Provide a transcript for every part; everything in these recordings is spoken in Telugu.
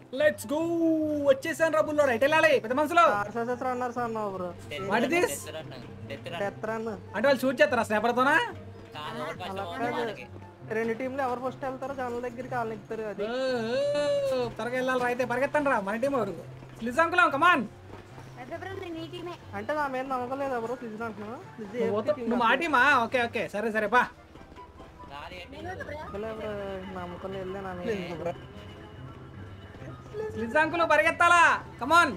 లెట్స్ గో వచ్చేసాను రా బుల్లోడు ఎటు వెళ్ళాలి పెద్ద మనుషులు ఆర్ఎస్ఎస్ అన్నారు సార్ నా bro What is this? Death run అంటే వాళ్ళు షూట్ చేస్తారా స్నేపర్తోనా అలా కాదు రెండు టీంలు ఎవరు ఫస్ట్ వెళ్తారో జనాల దగ్గరికి వాళ్ళు ఎక్కుతారు అది త్వరగా వెళ్ళాలి రా అయితే పరిగెత్తండి రా మన టీం ఎవరు ప్లీజ్ అంకులం కమాన్ అంటే నా మీద నమ్మకం లేదు ఎవరు ఫ్రిడ్జ్ అంటున్నా ఫ్రిడ్జ్ నువ్వు మా టీమా ఓకే ఓకే సరే సరే బా నమ్మకం లేదు నా మీద ప్లీజ్ అంకుల్ పరిగెత్తాలా కమాన్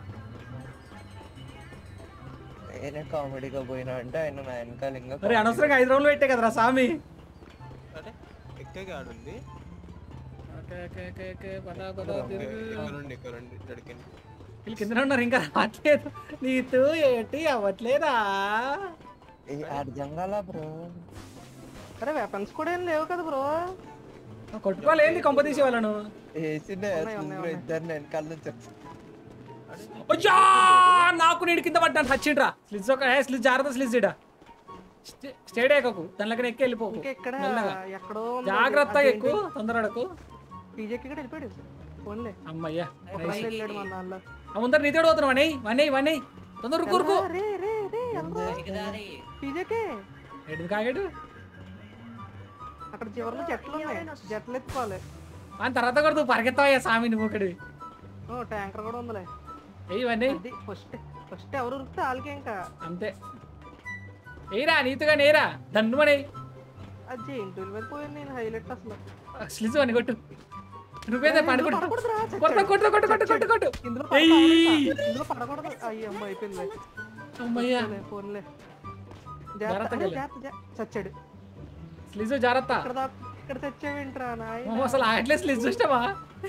నేనే కామెడీగా పోయినా అంటే ఆయన నా వెనకాల ఇంకా మరి అనవసరంగా ఐదు రోజులు పెట్టే కదరా స్వామి అరే ఎక్కగా ఆడుంది ఓకే ఓకే ఓకే ఓకే పద పద ఇక్కడ నుండి ఇక్కడ నుండి దొరికింది వీళ్ళు కింద ఉన్నారు ఇంకా రావట్లేదు నీతు ఏంటి అవ్వట్లేదా ఏ, ఆడు జంగాల బ్రో అరే వెపన్స్ కూడా ఏం లేవు కదా బ్రో కొట్టుకోలేంది కొంప తీసి వాళ్ళను వేసిన బ్రో ఇద్దరు వెనకాల నుంచి వచ్చి- అయ్యా నాకు నీడు కింద పడ్డాను సచ్చిండ్రా స్లిజ్ ఒక స్లిజ్ జాగ్రత్త స్లిజ్ ఇడా స్టేడ్ ఎక్కకు దానిలోకి ఎక్కి వెళ్ళిపోకు ఇంకా ఇక్కడ మెల్లగా. ఎక్కడో జాగ్రత్తగా ఎక్కువ తొందరడకు పీజేకి కూడా వెళ్ళిపోయాడు ఫోన్లే అమ్మయ్యా ఒక బండి వెళ్ళాడు మన దానిలో ఆ ముందర నీతోడు పోతున్నావు వన్ వన్ వన్ తొందర రుకు రుకు రే రే రే పీజేకే ఎడు కాగడు అక్కడ చివరిలో చెట్లు ఉన్నాయి జట్లు ఎత్తుకోవాలి అని తర్వాత కూడా నువ్వు పరిగెత్తావయ్యా స్వామి నువ్వు ఒకటి ఓ ట్యాంకర్ కూడా ఉందిలే ఇవన్నీ అది ఫస్ట్ ఫస్ట్ ఎవరు ఉరికితే వాళ్ళకే ఇంకా అంతే ఏరా నీతుగా నేరా దన్నుమని అది జైంటూల మీద పోయింది నేను హైలైట్ అసలు స్లిజ్ అని కొట్టు నువ్వేదే పడుకుంటు పడకూడదురా, కొట్టు కొట్టు కొట్టు కొట్టు కొట్టు కొట్టు ఇందులో ఏయ్. పడకూడదు, ఇందులో పడకూడదు అయ్యి అమ్మ అయిపోయింది అమ్మయ్యా ఫోన్లే జాగ్రత్తగా జాగ్రత్త వెళ్ళు. జాగ్రత్త, జా- చచ్చాడు స్లిజ్ జాగ్రత్త ఇక్కడ దా ఇక్కడ చచ్చావేంట్రా నాయ్ ఓ, అసలు ఆగట్లే స్లిజ్ చూసినావా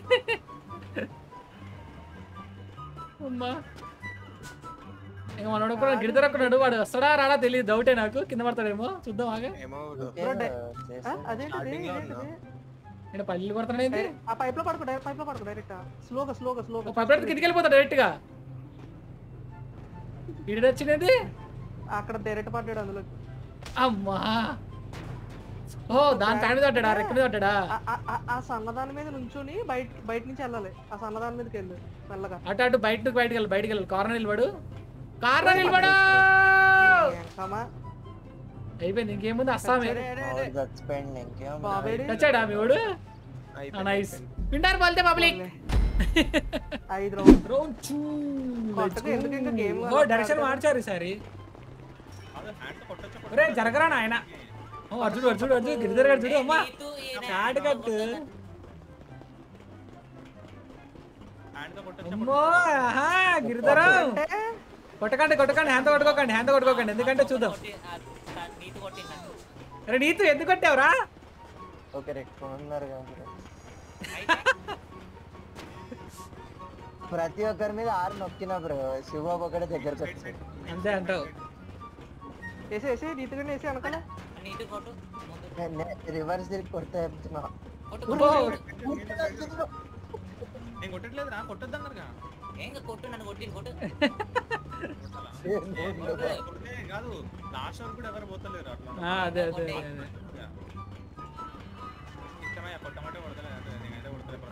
అమ్మా ఇంకా మనోడు కూడా గిరిదర ఒక్కడు వాడు వస్తాడా రాడా తెలియదు డౌటే నాకు కింద పడతాడేమో చూద్దాం ఆగా ఏమో బ్రో, డే- చేసా. ఆ, అదేంటిది Starting లో ఇదేంటిది? నేను పల్లీలు కొడతాడేంటి ఆ పైప్ లో పడుకో డైరెక్ట్ పైప్ లో పడుకో డైరెక్ట్ స్లోగా స్లోగా స్లోగా పైప్ కిందికి వెళ్ళిపోతాడు డైరెక్ట్ గా ఇడి వచ్చినది అక్కడ డైరెక్ట్ పడ్డాడు అందులో అమ్మా ఓ దాని పైన తట్టాడా రెక్క మీద తట్టాడా ఆ- ఆ- ఆ- ఆ సన్నదాని మీద నుంచుని బయట బయట నుంచి వెళ్ళాలి ఆ సన్నదాని మీదకి వెళ్ళు మెల్లగా అటు అటు బయట నుంచి బయటకు వెళ్ళి బయటకు వెళ్ళి కార్నర్ నిలబడు కార్నర్ నిలబడు ఏంకమ్మా? అయిపోయింది ఇంకేముంది అస్సామే రే, రే, రే. వాడు చచ్చిపోయింది ఇంకేం బాబేడి తెచ్చాడా మీ వాడు అయిపోయింది, నైస్ అయిపోయింది. వింటారు బలితే పబ్లిక్ ఐదు రౌండ్ రౌండ్ టూ కొత్తగా ఎందుకు ఇంకా game ఓ డైరెక్షన్ మార్చారు ఈసారి అదే hand తో కొట్టొచ్చా, ఒరే జరగరా నాయన ఓ అర్జుడు అర్జుడు అర్జుడు గిరిధర్ గారు చూడు అమ్మా చాట్ కట్టు hand తో కొట్టొచ్చా, అమ్మో ఆహా గిరిధరం అంటే కొట్టకండి కొట్టకండి హ్యాండ్ కొట్టుకోకండి హ్యాండ్ కొట్టుకోకండి ఎందుకంటే చూద్దాం అరే నీతు ఎందుకు కొట్టావురా ఒకరు ఎక్కువ ఉన్నారు కదా bro. ప్రతి ఒక్కరి మీద ఆరు నొక్కిన బ్రో శివబాబు ఒకటే దగ్గరకు వచ్చాడు అంతే అంటావు వేసి వేసి నీతిగానే వేసి అనకాల రివర్స్ తిరిగి కొడతా చెప్తున్నా అబ్బో, నేను కొట్టట్లేదు రా కొట్టొద్దు అన్నారుగా కొడితే కాదు లాస్ట్ వరకు కూడా ఎవరు పోతలేరు అట్లా ఆ, అదే అదే అదే, అదే ఇష్టమయ్యా కొట్టమంటే కొడతలేదు అంటే నేనైతే కొడతలేదు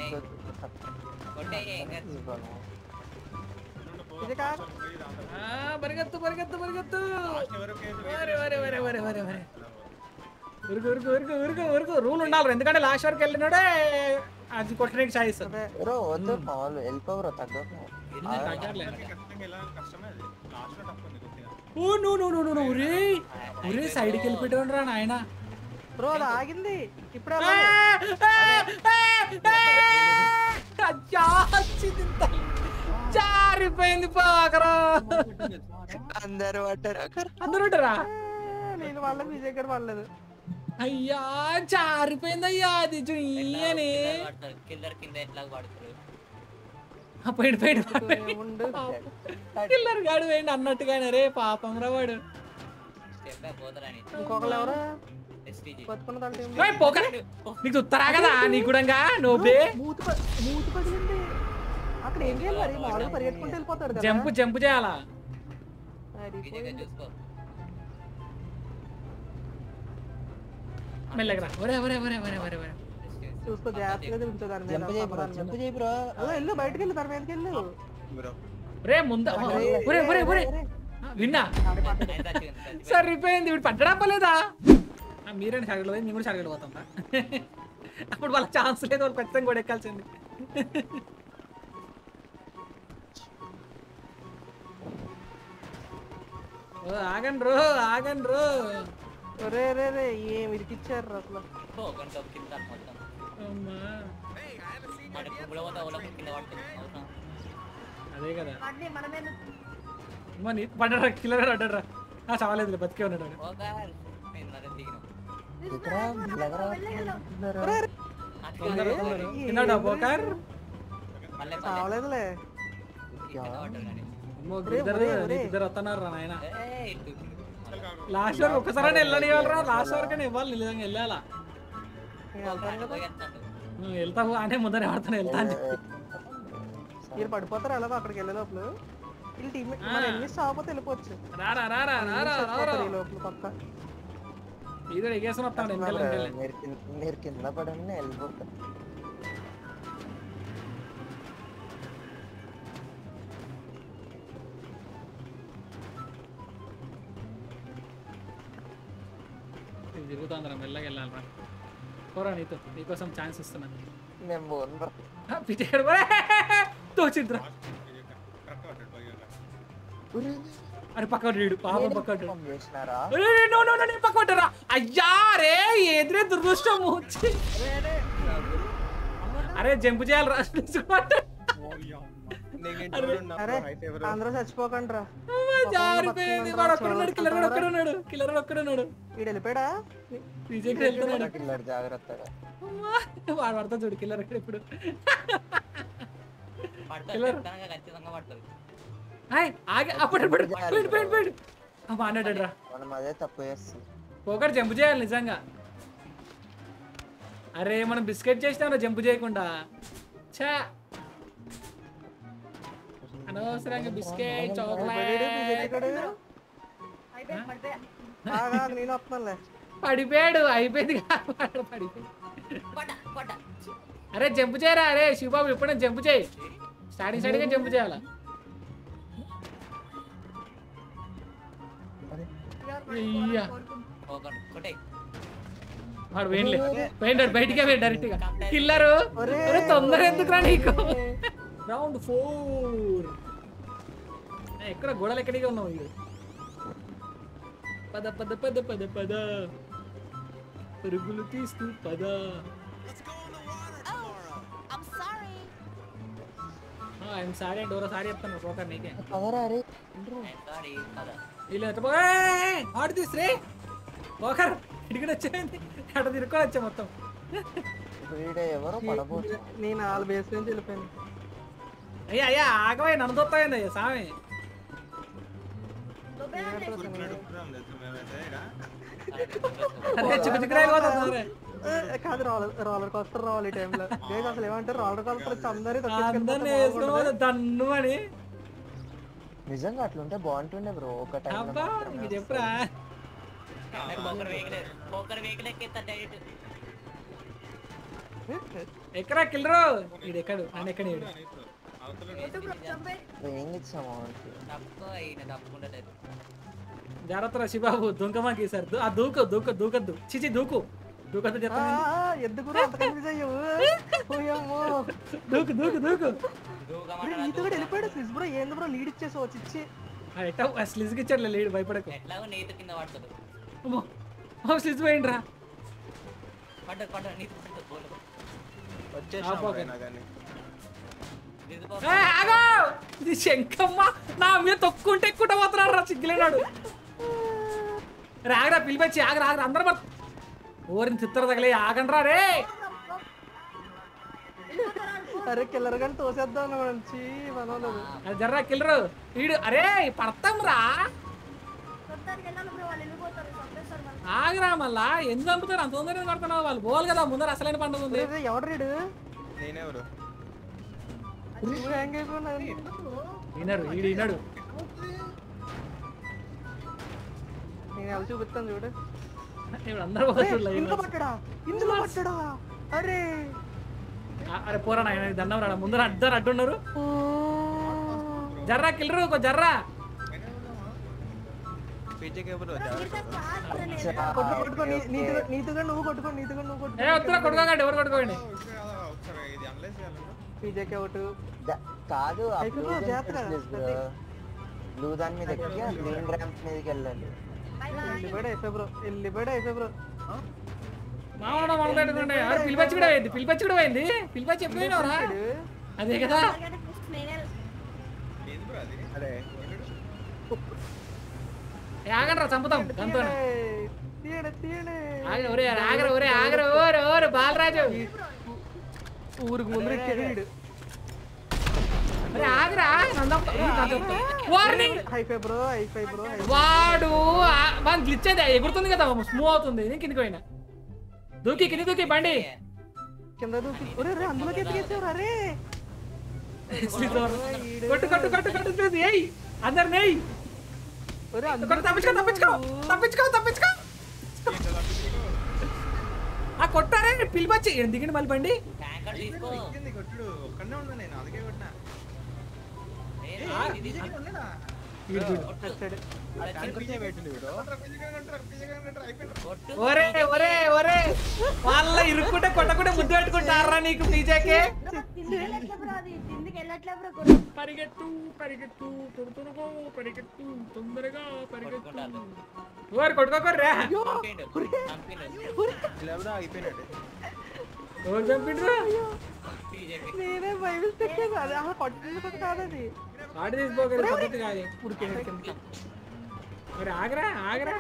ప్రస్తుతం. ఇది కాదు ఆ, పరిగెత్తు పరిగెత్తు పరిగెత్తు లాస్ట్ ఎవరికి అయితే వరే వరే వరే వరే వరే వరే ఉరుకు ఉరుకు ఉరుకు ఉరుకు ఉరుకు రూల్ ఉండాలి ఎందుకంటే లాస్ట్ వరకు వెళ్ళినాడే అది కొట్టడానికి ఛాయిస్ అదే బ్రో వద్దు మామూలు వెళ్ళిపో బ్రో తగ్గకు తగ్గట్లే ఖచ్చితంగా ఎలా కష్టమే అది లాస్ట్ లో టఫ్ ఉంది కొద్దిగా oh no no no no ఉరే ఉరే సైడ్కి వెళ్ళిపెట్టాడు రా నాయన బ్రో అది ఆగింది ఇప్పుడే ఆ, వెళ్ళాలి. ఆ, ఆ, ఆ, అచ్చా, వచ్చింది తల్లి. జారిపోయింది పాకరా అందరు పట్టారు అందరూ ఉంటారా ఆ, నేను వాళ్ళకి విజయ్ గడ్ వాళ్ళలేదు అయ్యా జారిపోయింది అయ్యా అది చూయని కిల్లర్ కింద ఎట్లా పడుతుంది పోయిడు పోయిడు ఉండు కిల్లర్ గాడు పోయిండు అన్నట్టుగానే రే పాపం రా వాడు స్టెప్ పోతారని ఇంకొకరు ఎవరు ఎస్టీజీ బతుకున్న దాంట్లో ఏం ఏయ్, పోక నీకు ఉత్తరా కదా నీ కూడా నోబే మూతి ప- మూతి పగిలింది అక్కడ ఏం చేయాలి మరి మామూలుగా పరిగెట్టుకుంటూ వెళ్ళిపోతాడు కదా జంపు జంపు చేయాలా అది విజయ్ పోయింది. చూసుకో మెల్లగరా ఒరే ఒరే ఒరే ఒరే ఒరే ఒరే చూస్తూ జాగ్రత్తగా దించు దాని మీద జంప్ చేయి బ్రో దాని మీద. జంప్ చేయి బ్రో అలా వెళ్ళు బయటకు వెళ్ళు దాని మీదకి వెళ్ళు బ్రో రే ముందా ఒరే ఒరే ఒరే విన్నా ఆడి పట్టు. ఆయన చచ్చిపోయింది, చచ్చిపోయింది. సరిపోయింది వీడు పడ్డడా పలేదా మీరే సరగలు పోయి మేము కూడా సరగలు పోతాం రా. అప్పుడు వాళ్ళకి ఛాన్స్ లేదు వాళ్ళు ఖచ్చితంగా కూడా ఎక్కాల్సింది ఓ, ఆగండి రో ఆగండి రో ఒరే రే రే ఏం ఇరికిచ్చారు అసలు ఓ, గంట కింద మొత్తం అమ్మా అంటే పువ్వుల పోతే వాళ్ళకి కింద పడుతుంది అవసరం అదే కదా అమ్మా నీ పడ్డరా కిల్లర్ పడ్డరా ఆ చావలేదు బతికే ఉన్నాడు వాడు. ఒక నేను అదే దిగినాం ఇక్కడ మెల్లగా రావట్లేదు. తొందర తొందర తిన్నాడా పోకార్ మళ్ళీ చావలేదులే కింద పడ్డాడు కానీ అమ్మో ఇద్దరు ఇద్దరు వస్తున్నారు రా నాయన ఏయ్, ఇటు. లాస్ట్ వరకు ఒక్కసారి వెళ్ళనివ్వాలరా లాస్ట్ వరకు ఇవ్వాలి నిజంగా వెళ్ళాలా నేను వెళ్తాను కదా పోయేస్తాడు. నువ్వు వెళ్తావు అనే ముందర ఆడుతాను వెళ్తాను మీరు పడిపోతారు ఎలాగో అక్కడికి వెళ్ళే లోపల వీళ్ళు టీమ్ మన ఎన్ని సాగుపోతే వెళ్ళిపోవచ్చు రారా రారా రారా రారా చచ్చిపోతారు ఈ లోపల పక్క ఇద్దరు ఎగేసిన వస్తాడు వెనకాల వెనకాల. మీరు కింద- మీరు కింద పడండి వెళ్ళిపోతారు ఇది తిరుగుతుందిరా మెల్లగా వెళ్ళాలరా పోరా నీతో నీకోసం ఛాన్స్ ఇస్తున్నాను మేము పోను బ్రో పిచ్చాడు తోచింద్రా కరెక్ట్ పట్టాడు పోయాక అరే పక్క రీడు పాపం పక్క ఫోన్ చేసినారా నో నో నో నేను పక్క పట్టరా అయ్యా రే ఎదురే దురదృష్టం వచ్చి అరే జంపు చేయాలి రా అరే అందరూ చచ్చిపోకండి రా జారిపోయింది వాడు ఒక్కడున్నాడు కిల్లర్ వాడు ఒక్కడున్నాడు కిల్లర్ ఒక్కడున్నాడు వీడు వెళ్ళిపోయాడా విజయ్కి వెళ్తున్నాడు కిల్లర్ జాగ్రత్తగా అమ్మా, వాడు పడతా చూడు కిల్లర్ అక్కడ ఇప్పుడు పడతాడు ఖచ్చితంగా ఖచ్చితంగా పడుతుంది హాయ్ ఆగి అప్పుడు అప్పుడు పోయిడు పోయిడు పోయిడు అమ్మా అన్నాడు రా మనం అదే తప్పు చేస్తాం పోకర్ జంపు చేయాలి నిజంగా అరే మనం బిస్కెట్ చేసినాం జంపు చేయకుండా ఛా అనవసరంగా బిస్కెట్ చాక్లెట్ ఆగా, నేను వస్తున్నానులే పడిపోయాడు అయిపోయింది కాదు, వాడు పడిపోయాడు పడ్డ పడ్డ అరే జంపు చేయరా అరే శివబాబు ఎప్పుడైనా జంపు చేయి స్టార్టింగ్ స్టార్టింగ్ జంపు చేయాలా అయ్యా ఒక కొట్టే వాడు పోయినలే పోయినాడు బయటికే పోయి డైరెక్ట్ గా కిల్లరు ఒరే తొందర ఎందుకురా నీకు రౌండ్ ఫోర్ ఎక్కడ గోడలు ఎక్కడికి ఉన్నావు ఇది పద పద పద పద పద పరుగులు తీస్తూ పద I'm sorry. ఐఎమ్ సారీ డోరా సారీ చెప్తాను పోకర్ నీకే కదరా అరే సారీ పద వీళ్ళు ఎంత పో- ఏయ్! ఆడు తీసిరే పోకర్ ఇడికి వచ్చేయండి అట తిరుక్కొని వచ్చా మొత్తం వీడే ఎవరో పడబోతు నేను వాళ్ళ బేస్ నుంచి వెళ్ళిపోయాను అయ్యా అయ్యా ఆగవే నన్ను తొత్తాయింది అయ్యా సామి అరే చిక్కు చిక్కురాయలు పోతుంది ఏ, కాదు రోలర్ రోలర్ కోస్టర్ రావాలి ఈ టైంలో లేదు అసలు ఏమంటారు రోలర్ కోస్టర్ వచ్చి అందరినీ అందరినీ వేసుకుని పోతే దన్ను అని నిజంగా అట్లుంటే బాగుంటుండే బ్రో ఒక టైం అబ్బా నీకు చెప్పురా పోకర్ వెహికల్ పోకర్ వెహికల్ ఎక్కిస్తా డైరెక్ట్ ఎక్కడా కిల్లరు ఇది ఎక్కడు నన్ను ఎక్కడ ఏం ఇచ్చాము వానికి? తప్పు అయిన తప్పకుండా లేదు జాగ్రత్త శిబాబు దుంకమాకి సార్ ఆ దూకు దూకు దూకద్దు చిచి దూకు దూకద్దు ఆ, చెప్తాను ఆ, ఎందుకు అంత కన్ఫ్యూజ్ అయ్యావు ఓయమ్మో దూకు దూకు దూకు దూకమంటారా ఈత కూడా వెళ్ళిపోయాడు స్విస్ బ్రో ఏంది బ్రో లీడ్ ఇచ్చేసి వచ్చి ఇచ్చి ఆ, ఎట్టా స్లిజ్కి ఇచ్చాడు లేడు భయపడకు ఎట్లాగో నీతి కింద పడుతుంది అమ్మో అమ్మో, స్లిజ్ పోయిండ్రా పడ్డ పడ్డ నీతి పడ్డ పోలు దిద్దుకో ఏ, ఆగో ఇది శంకమ్మ నా మీద తొక్కుంటే ఎక్కుంట పోతున్నాడు రా సిగ్గులేనాడు రాగరా పిలిపించి ఆగరా ఆగరా అందరూ మరి ఓరిని తిత్తర తగలే ఆగండ్రా రే అరే కిల్లర్ కానీ తోసేద్దాం మంచి మనోలేదు అది జర్రా కిల్లరు వీడు అరే పడతాం రా ఆగరా మళ్ళా ఎందుకు చంపుతారు అంత తొందరగా పడుతున్నావు వాళ్ళు పోవాలి కదా ముందర అసలైన పండుగ ఉంది ఎవడు రీడు నేనెవరు నువ్వు హ్యాంగ్ అయిపోయినావు వినడు వీడు వినడు నేను ఎలా చూపిస్తాను చూడు ఇప్పుడు అందరూ అరే, పోతున్నారు live ఇందులో లో. పట్టడా ఇందులో పట్టడా అరే ఆ, అరే పోరా నాయన దండం రాడా ముందర అడ్డారు అడ్డున్నారు జర్రా కిల్లరు ఒక జర్రా పీజేకి ఎవరు కొట్టుకో కొట్టుకో నీ- నీతిగా నీతిగా నువ్వు కొట్టుకో నీతిగా నువ్వు కొట్టుకో ఏ వద్దురా కొట్టుకోకండి ఎవరు కొట్టుకోండి ఒకసారి ఇది అనలైజ్ చేయాలన్నా పీజేకే ఒకటి ద- కాదు ఆ అయిపోయింది, blue దాని జాగ్రత్త. Place bro. బ్లూ దాని మీద ఎక్కి ఆ గ్రీన్ ర్యాంప్ మీదకి వెళ్ళాలి వెళ్ళిపోయాడు అయిపోయి బ్రో వెళ్ళిపోయాడు అయిపోయి బ్రో మామూలు మొదలెట్టుకోండి ఎవరు పిలిపచ్చి కూడా పోయింది పిలిపచ్చి కూడా పోయింది పిలిపచ్చి ఎప్పుడు పోయినావురా అదే కదా ఏంది బ్రో అది అరే ఏ, ఆగండి రా చంపుతాం దాంతో తీయడే తీయడే ఒరే ఆగరు ఒరే ఆగరు ఓరు ఓరు బాలరాజు ఊరికి ముందు ఎక్కాడు వీడు ఒరే ఆగరా warning hi fi bro hi fi bro వాడు ఆ- వాడిని గ్లిచ్ అయితే ఎగురుతుంది కదా స్మూవ్ అవుతుంది నేను కిందికి పోయినా దూకి కింది దూకి బండి కింద దూకి ఒరే ఒరే అందులోకి ఎత్తుకేసారు అరే కొట్టు కొట్టు కొట్టు కొట్టు చూసి ఏయ్ అందరు నెయ్యి ఒరే కొట్టు తప్పించుకో తప్పించుకో తప్పించుకో తప్పించుకో ఆ కొట్టారే పిలిపచ్చి దిగండి మళ్ళీ బండి ట్యాంకర్ తీసుకో ఎక్కింది కొట్టుడు ఒక్కనే ఉన్నా నేను అందుకే కొట్టినా నేను ఇది తీసుకో. ఉన్నాడా వీడు చూడు. వచ్చాడు ట్యాంకర్ చేయ పెట్టింది వీడు పీజేగా కంటారు పీజేగా కంటారు అయిపోయింది కొట్టు ఒరే ఒరే ఒరే వాళ్ళ ఇరుక్కుంటే కొట్టకుంటే ముద్దు పెట్టుకుంటారా నీకు పీజేకే పరిగెట్టు పరిగెట్టు తురుతురుగో పరిగెట్టు తొందరగా పరిగెట్టు ఓరు కొట్టుకోకర్రా చంపిండు చంపిండు లేవదా అయిపోయినట్టే ఎవరు చంపిండ్రు బీజేపీ నేనే బైబిల్ తెచ్చేది అది అలా కొట్టింది కొట్టు కాదది ఆడి తీసుకోకరు పద్ధతి కాదు ఉరికేసాడు కింద మరి ఆగరా ఆగరా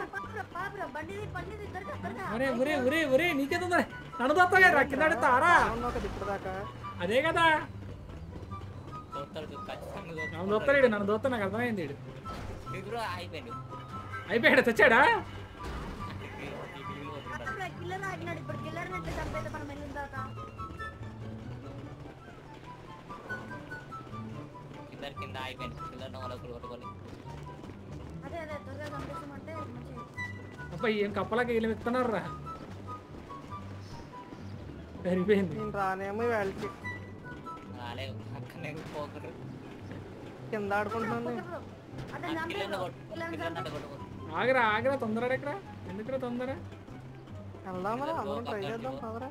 ఒరే ఒరే ఒరే ఒరే నీకే తొందర నన్ను దొత్తా కింద తారా ఉన్నావు కదా ఇప్పుడు దాకా అదే కదా కొడతాడు ఖచ్చితంగా నన్ను దొత్తలేడు నన్ను దొత్తా నాకు అర్థమైంది వీడు. ఇప్పుడు అయిపోయిండు అయిపోయాడు తెచ్చాడా కిల్లర్ ఆగినాడు ఇప్పుడు కిల్లర్ నెట్ చంపేది మనం వెళ్ళిన దాకా ఇద్దరు కింద అయిపోయింది కింద వాళ్ళకి కొట్టుకొని అదే అదే త్వరగా చంపేసామంటే మంచిగా అబ్బా ఏం కప్పలాగా వీళ్ళు ఎత్తున్నారు రా సరిపోయింది నేను రానేమో వాళ్ళకి రాలే అక్కడనే పోకరు కింద ఆడుకుంటున్నాను అదే కిల్లర్ చంపేరు కొట్టు కిల్లర్ కిల్లర్ కొట్టు ఆగరా ఆగరా తొందర ఎక్కడ ఎందుకురా తొందర వెళ్దామా అందరం ట్రై చేద్దాం పదరా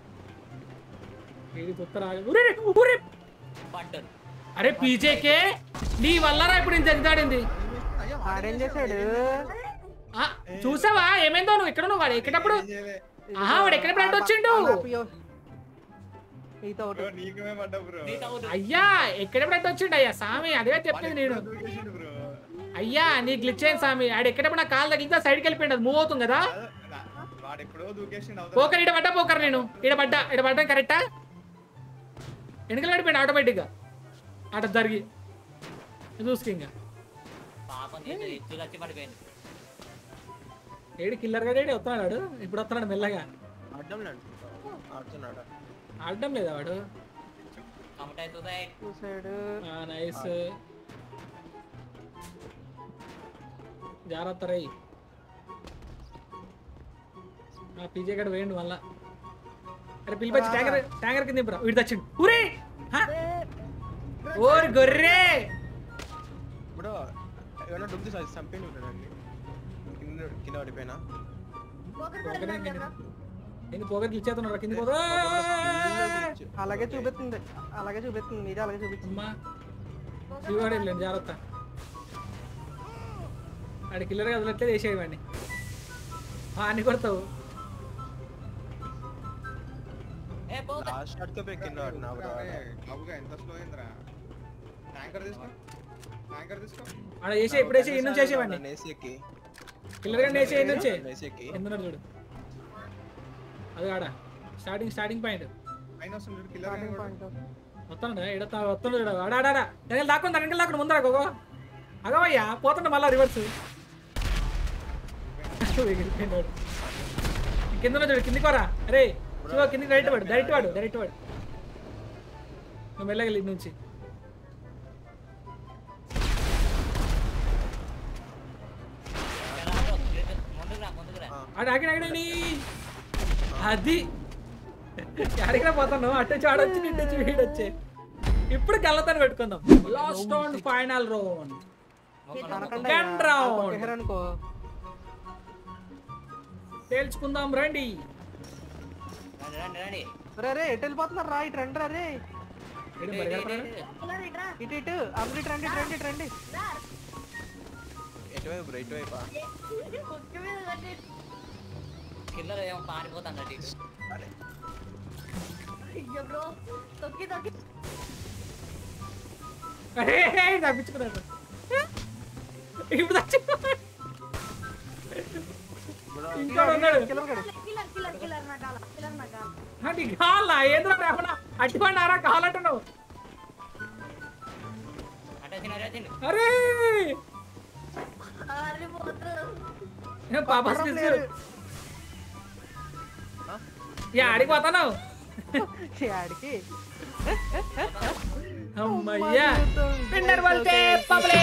ఇది తొత్తర ఆగ ఉరే ఉరే పడ్డారు అరే పీజేకే నీ వల్లరా ఇప్పుడు నేను జగదాడింది ఆడేం చేశాడు ఆ, చూసావా ఏమైందో నువ్వు ఎక్కడ నువ్వు వాడు ఎక్కేటప్పుడు ఆహా వాడు ఎక్కడప్పుడు అడ్డు వచ్చిండు మీతో ఒకటి బ్రో నీకమే పడ్డా బ్రో నీకు అవుట్ అయ్యా ఎక్కడప్పుడు అడ్డు వచ్చిండు అయ్యా సామి అదే చెప్పింది నేను దూకేసిండు బ్రో అయ్యా నీ గ్లిచ్ అయింది సామి ఆడు ఎక్కడప్పుడు నా కాలు తగిలితే సైడ్కి వెళ్ళిపోయింది అది మూవ్ అవుతుంది కదా వాడు ఎప్పుడో దూకేసిండు అవతల. పోకర్ ఇడ పడ్డా పోకర్ నేను ఇడ పడ్డా ఇడ పడ్డా కరెక్టా వెనకలు పడిపోయింది ఆటోమేటిక్గా అట జరిగి చూసుకు ఇంకా పాపం చేసి ఇచ్చులు వచ్చి పడిపోయింది ఏడు కిల్లర్ గడ ఏడు వస్తున్నాడు వాడు. ఇప్పుడు వస్తున్నాడు మెల్లగా అడ్డం లేడు ఆడుతున్నాడా ఆడడం లేదా వాడు కమిట్ అవుతుంది చూసాడు నైస్ జాగ్రత్త రై పీజే గడ వేయండి మళ్ళా అరే పిలిపచ్చి ట్యాంకర్ ట్యాంకర్ కింద దింపురా వీడు తెచ్చిండు ఊరే హా? ఓరి గొర్రె బ్రో ఏమన్నా డుబ్బు తీసి చంపేయండి ఉంటాడండి కింద కింద పడిపోయినా పోకర్ కూడా వెళ్ళాడు కదా ఎందుకు పోగర్ ఇచ్చేస్తున్నాడు కింద పోదా అలాగే చూపిస్తుంది అలాగే చూపిస్తుంది మీరే అలాగే చూపిస్తుంది అమ్మా ఇవాడు వెళ్ళండి జాగ్రత్త ఆడి కిల్లర్ వదిలేట్లేదు వేసేయవాడిని అన్ని కొడతావు ఏ పోక లాస్ట్ షాట్ తో కింద పడినా బ్రో బాబుగా ఎంత స్లో అయిందిరా ట్యాంకర్ తీసుకో ట్యాంకర్ తీసుకో ఆడ వేసే ఇప్పుడు వేసే ఎన్ని నుంచి వేసేవాడిని నేసి ఎక్కి కిల్లర్ గాని వేసే ఎన్ని నుంచి నేసి ఎక్కి ఎందున్నాడు చూడు అది ఆడ స్టార్టింగ్ స్టార్టింగ్ పాయింట్ అయినా వస్తుంది కిల్లర్ స్టార్టింగ్ పాయింట్ వస్తాడు ఎడతా వస్తున్నాడు చూడు ఆడ ఆడ ఆడ వెనకాల దాక్కుంది వెనకాల దాక్కుని ముందర గోగో అగవయ్యా పోతుండ మళ్ళా రివర్స్ ఎగిరిపోయినాడు కింద ఉన్నాడు చూడు కిందికి వరా అరే శివ కిందికి డైరెక్ట్ వాడు డైరెక్ట్ వాడు డైరెక్ట్ వాడు నువ్వు మెల్లగలి ఇటు నుంచి ముందుకు రా ముందుకు రా ఆడ ఆగిన ఆగిన అది ఎక్కడికి పోతాను అటు నుంచి ఆడొచ్చి ఇటు వచ్చి వీడొచ్చే ఇప్పుడు గల్లతని పెట్టుకుందాం లాస్ట్ రౌండ్ ఫైనల్ రౌండ్ తనకండి Gun round. అనుకో తేల్చుకుందాం రండి రండి రండి రండి రే రే ఎటు వెళ్ళిపోతున్నారు రా ఇటు రండి రా రే వీడు పరిగెడతాడు. ఇలా రండిరా. ఇటు ఇటు అందరు ఇటు రండి ఇటు రండి ఇటు రండి రా. ఎటువైపు బ్రో ఇటువైపా కుక్క మీద పెట్టి కిల్లర్ ఏమో పారిపోతాడు అటు ఇటు. అయ్యో బ్రో తొక్కి తొక్కి అరే, తప్పించుకున్నాడు ఇప్పుడు తప్పించుకున్నాడు. ఇంకా ఉన్నాడు కిల్లర్ గడు కిల్లర్ కిల్లర్ కిల్లర్ నా కాల కిల్లర్ నా కాల అంటే కావాలా ఏదో రాకుండా అట్టిపండారా కావాలంటున్నావు అటు వచ్చిన అటు వచ్చిండు అరే అరే పోతురు ఏం పాప స్కిల్స్ యా ఆడికి పోతాను ఆడికి అమ్మయ్యా విన్నర్ వల్తే పబ్లిక్